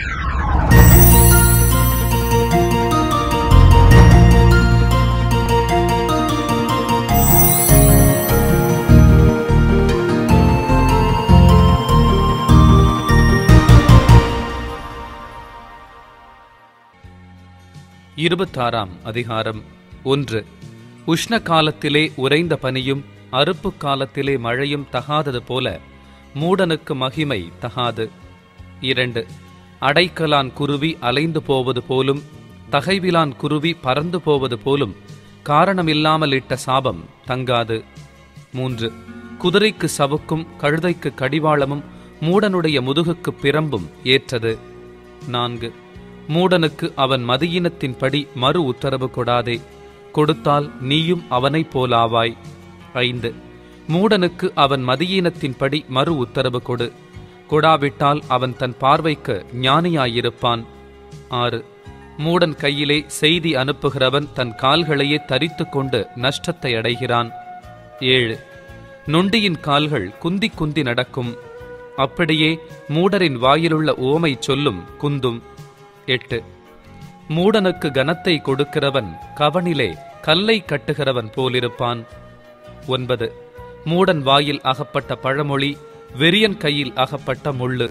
இருபத்தாறாம் அதிகாரம் ஒன்று உஷ்ண காலத்திலே உறைந்த பனியும் அறுப்பு காலத்திலே மழையும் தகாதது போல மூடனுக்கு மகிமை தகாது இரண்டு அடைக்கலான் குருவி அலைந்து போவது போலும் தகைவிலான் குருவி பறந்து போவது போலும் காரணமில்லாமல் இட்ட சாபம் தங்காது மூன்று குதிரைக்கு சவுக்கும் கழுதைக்கு கடிவாளமும் மூடனுடைய முதுகுக்கு பிரம்பும் ஏற்றது நான்கு மூடனுக்கு அவன் மதியினத்தின்படி மறு உத்தரவு கொடாதே கொடுத்தால் நீயும் அவனைப் போலாவாய் ஐந்து மூடனுக்கு அவன் மதியீனத்தின்படி மறு உத்தரவு கொடு கொடாவிட்டால் அவன் தன் பார்வைக்கு ஞானியாயிருப்பான் ஆறு மூடன் கையிலே செய்தி அனுப்புகிறவன் தன் கால்களையே தரித்துக் கொண்டு நஷ்டத்தை அடைகிறான் ஏழு நொண்டியின் கால்கள் குந்தி குந்தி நடக்கும் அப்படியே மூடரின் வாயிலுள்ள ஓமை சொல்லும் குந்தும் எட்டு மூடனுக்கு கனத்தை கொடுக்கிறவன் கவனிலே கல்லை கட்டுகிறவன் போலிருப்பான் ஒன்பது மூடன் வாயில் அகப்பட்ட பழமொழி வெறியன் கையில் அகப்பட்ட முள்ளு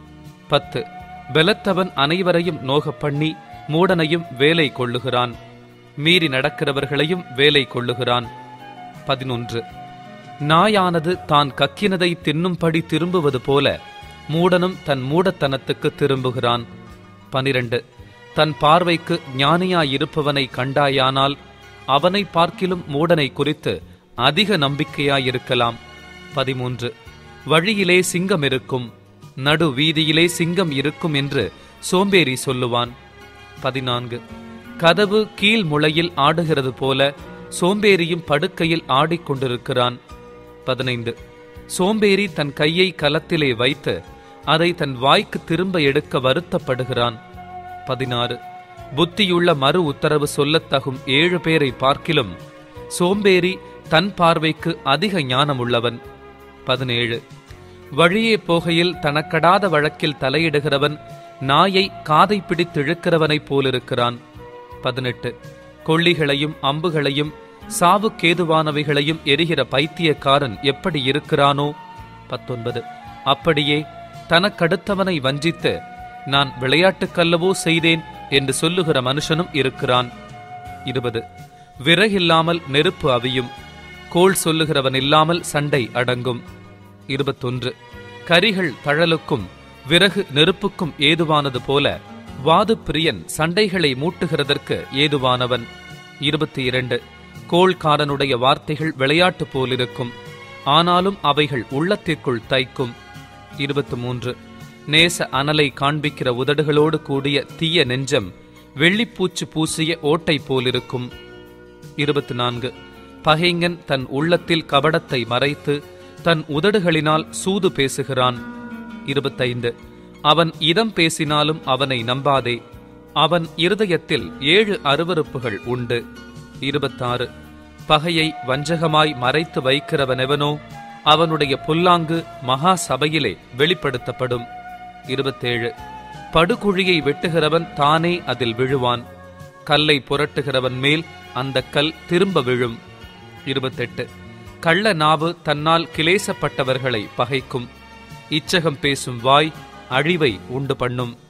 பத்து பெலத்தவன் அனைவரையும் நோகப் பண்ணி மூடனையும் வேலை கொள்ளுகிறான் மீறி நடக்கிறவர்களையும் வேலை கொள்ளுகிறான் பதினொன்று நாயானது தான் கக்கினதை தின்னும்படி திரும்புவது போல மூடனும் தன் மூடத்தனத்துக்கு திரும்புகிறான் பனிரெண்டு தன் பார்வைக்கு ஞானியாயிருப்பவனை கண்டாயானால் அவனை பார்க்கிலும் மூடனை குறித்து அதிக நம்பிக்கையாயிருக்கலாம் பதிமூன்று வழியிலே சிங்கம் இருக்கும் நடு வீதியிலே சிங்கம் இருக்கும் என்று சோம்பேறி சொல்லுவான் பதினான்கு கதவு கீழ் முளையில் ஆடுகிறது போல சோம்பேறியும் படுக்கையில் ஆடிக்கொண்டிருக்கிறான் பதினைந்து சோம்பேறி தன் கையை கலத்திலே வைத்து அதை தன் வாய்க்கு திரும்ப எடுக்க வருத்தப்படுகிறான் பதினாறு புத்தியுள்ள மறு உத்தரவு சொல்லத்தகும் ஏழு பேரை பார்க்கிலும் சோம்பேறி தன் பார்வைக்கு அதிக ஞானமுள்ளவன் பதினேழு வழியே போகையில் தனக்கடாத வழக்கில் தலையிடுகிறவன் நாயை காதை பிடித்திழுக்கிறவனைப் போலிருக்கிறான் பதினெட்டு கொள்ளிகளையும் அம்புகளையும் சாவுக்கேதுவானவைகளையும் எரிகிற பைத்தியக்காரன் எப்படி இருக்கிறானோ பத்தொன்பது அப்படியே தனக்கடுத்தவனை வஞ்சித்து நான் விளையாட்டுக்கல்லவோ செய்தேன் என்று சொல்லுகிற மனுஷனும் இருக்கிறான் இருபது விறகில்லாமல் நெருப்பு அவியும் கோள் சொல்லுகிறவன் இல்லாமல் சண்டை அடங்கும் இருபத்தொன்று கரிகள் தழலுக்கும் விறகு நெருப்புக்கும் ஏதுவானது போல வாது பிரியன் சண்டைகளை மூட்டுகிறதற்கு ஏதுவானவன் இருபத்தி இரண்டு கோள்காரனுடைய வார்த்தைகள் விளையாட்டு போலிருக்கும் ஆனாலும் அவைகள் உள்ளத்திற்குள் தைக்கும் இருபத்து மூன்று நேச அனலை காண்பிக்கிற உதடுகளோடு கூடிய தீய நெஞ்சம் வெள்ளிப்பூச்சு பூசிய ஓட்டை போலிருக்கும் இருபத்து நான்கு பகைங்கன் தன் உள்ளத்தில் கபடத்தை மறைத்து தன் உதடுகளினால் சூது பேசுகிறான் இருபத்தைந்து அவன் இதம் பேசினாலும் அவனை நம்பாதே அவன் இருதயத்தில் ஏழு அருவருப்புகள் உண்டு இருபத்தாறு பகையை வஞ்சகமாய் மறைத்து வைக்கிறவனெவனோ அவனுடைய புல்லாங்கு மகா சபையிலே வெளிப்படுத்தப்படும் இருபத்தேழு படுகுழியை வெட்டுகிறவன் தானே அதில் விழுவான் கல்லை புரட்டுகிறவன் மேல் அந்த கல் திரும்ப விழும் இருபத்தெட்டு கள்ள நாவு தன்னால் கிளேசப்பட்டவர்களை பகைக்கும் இச்சகம் பேசும் வாய் அழிவை உண்டு பண்ணும்